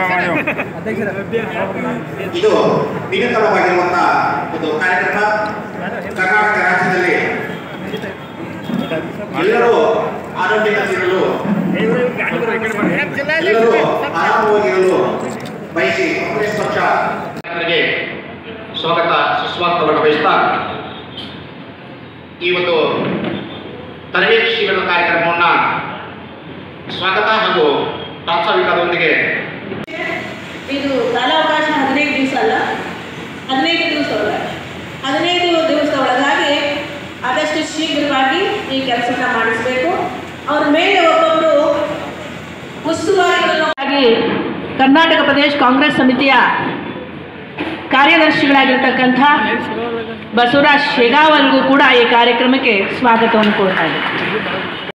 ಇದು ನಿರಂತರವಾಗಿರುವಂತಹ ಒಂದು ಕಾರ್ಯಕ್ರಮ ಕರ್ನಾಟಕ ರಾಜ್ಯದಲ್ಲಿ ಎಲ್ಲರೂ ಆರೋಗ್ಯದಲ್ಲಿರಲು ಎಲ್ಲರೂ ಆರಾಮವಾಗಿರಲು ಬಯಸಿ ಕಾಂಗ್ರೆಸ್ ಪಕ್ಷ ಗೆ ಸ್ವಾಗತ ಸುಸ್ವಾಗತವನ್ನು ಬಯಸ್ತಾ ಈ ಒಂದು ತರಬೇತಿ ಶಿಬಿರದ ಕಾರ್ಯಕ್ರಮವನ್ನು ಸ್ವಾಗತ ಹಾಗೂ ಪ್ರಾಸ್ತಾವಿಕದೊಂದಿಗೆ ಇದು ಕಾಲಾವಕಾಶ ಹದಿನೈದು ದಿವಸ ಅಲ್ಲ ಹದಿನೈದು ದಿವಸ ಒಳಗೆ ಹದಿನೈದು ದಿವಸ ಒಳಗಾಗಿ ಆದಷ್ಟು ಶೀಘ್ರವಾಗಿ ಈ ಕೆಲಸನ ಮಾಡಿಸಬೇಕು ಅವ್ರ ಮೇಲೆ ಒಬ್ಬೊಬ್ಬರು ಉಸ್ತುವಾರಿಗಳನ್ನು ಆಗಿ ಕರ್ನಾಟಕ ಪ್ರದೇಶ ಕಾಂಗ್ರೆಸ್ ಸಮಿತಿಯ ಕಾರ್ಯದರ್ಶಿಗಳಾಗಿರ್ತಕ್ಕಂಥ ಬಸವರಾಜ್ ಶೇಗಾವಲ್ಗೂ ಕೂಡ ಈ ಕಾರ್ಯಕ್ರಮಕ್ಕೆ ಸ್ವಾಗತವನ್ನು ಕೊಡ್ತಾ ಇದ್ದಾರೆ